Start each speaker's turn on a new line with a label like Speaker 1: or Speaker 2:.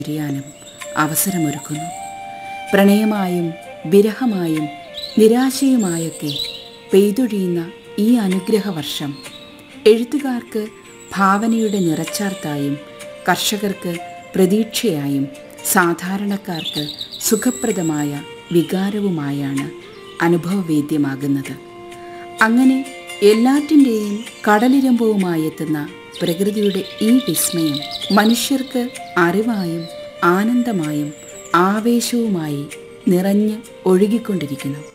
Speaker 1: തിരിയാനും അവസരമൊരുക്കുന്നു പ്രണയമായും വിരഹമായും നിരാശയുമായൊക്കെ പെയ്തൊഴിയുന്ന ഈ അനുഗ്രഹവർഷം എഴുത്തുകാർക്ക് ഭാവനയുടെ നിറച്ചാർത്തായും കർഷകർക്ക് പ്രതീക്ഷയായും സാധാരണക്കാർക്ക് സുഖപ്രദമായ വികാരവുമായാണ് അനുഭവവേദ്യമാകുന്നത് അങ്ങനെ എല്ലാറ്റിൻ്റെയും കടലിരമ്പവുമായി എത്തുന്ന പ്രകൃതിയുടെ ഈ വിസ്മയം മനുഷ്യർക്ക് അറിവായും ആനന്ദമായും ആവേശവുമായി നിറഞ്ഞ് ഒഴുകിക്കൊണ്ടിരിക്കുന്നു